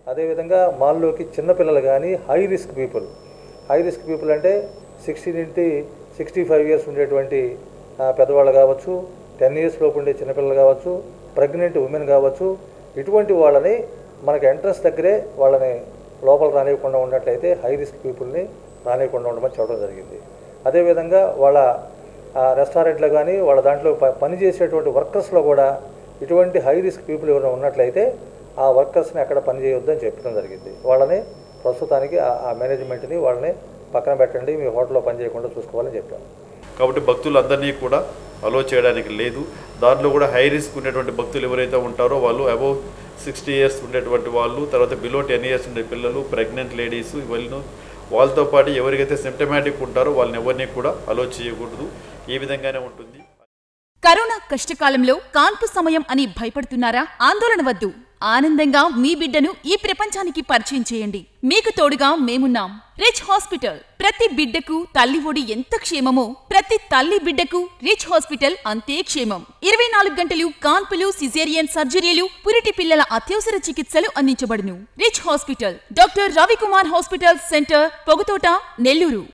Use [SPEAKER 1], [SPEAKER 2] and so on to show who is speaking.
[SPEAKER 1] అదేవిధంగా మాల్లోకి చిన్నపిల్లలు కానీ high risk people high risk people అంటే సిక్స్టీ నుండి సిక్స్టీ ఫైవ్ ఇయర్స్ ఉండేటువంటి ఆ, పెద్దవాళ్ళు కావచ్చు టెన్ ఇయర్స్ లోపు ఉండే చిన్నపిల్లలు కావచ్చు ప్రెగ్నెంట్ ఉమెన్ కావచ్చు ఇటువంటి వాళ్ళని మనకి ఎంట్రన్స్ దగ్గరే వాళ్ళని లోపల రానివ్వకుండా ఉన్నట్లయితే హై రిస్క్ పీపుల్ని రానివ్వకుండా ఉండమని చెప్పడం జరిగింది అదేవిధంగా వాళ్ళ ఆ, రెస్టారెంట్లో కానీ వాళ్ళ దాంట్లో ప- పనిచేసేటువంటి వర్కర్స్లో కూడా ఇటువంటి హై రిస్క్ పీపుల్ ఎవరైనా ఉన్నట్లయితే ఆ వర్కర్స్ని అక్కడ పని చేయొద్దని చెప్పడం జరిగింది వాళ్ళని ప్రస్తుతానికి ఆ- ఆ మేనేజ్మెంట్ని వాళ్ళని పక్కన పెట్టండి మీ హోటల్లో పని చేయకుండా చూసుకోవాలని చెప్పాను
[SPEAKER 2] కాబట్టి భక్తులందరినీ కూడా అలో చేయడానికి లేదు దాంట్లో కూడా హై రిస్క్ ఉండేటువంటి భక్తులు ఎవరైతే ఉంటారో వాళ్ళు అబౌవ్ సిక్స్టీ ఇయర్స్ ఉండేటువంటి వాళ్ళు తర్వాత బిలో టెన్ ఇయర్స్ ఉండే పిల్లలు ప్రెగ్నెంట్ లేడీస్ వీళ్ళను వాళ్ళతో పాటు ఎవరికైతే సిమ్టమాటిక్ ఉంటారో వాళ్ళని ఎవరిని కూడా అలో చేయకూడదు ఈ విధంగానే ఉంటుంది
[SPEAKER 3] కరోనా కష్టకాలంలో కాన్పు సమయం అని భయపడుతున్నారా ఆందోళన వద్దు ఆనందంగా మీ బిడ్డను ఈ ప్రపంచానికి పరిచయం చేయండి మీకు తోడుగా మేమున్నాం రిచ్ హాస్పిటల్ ప్రతి బిడ్డకు తల్లి ఒడి ఎంత క్షేమమో ప్రతి తల్లి బిడ్డకు రిచ్ హాస్పిటల్ అంతే క్షేమం ఇరవై నాలుగు గంటలు కాన్పులు సిజేరియన్ సర్జరీలు పురిటి పిల్లల అత్యవసర చికిత్సలు అందించబడును rich hospital doctor Ravikumar hospital centre Pogathota Nellore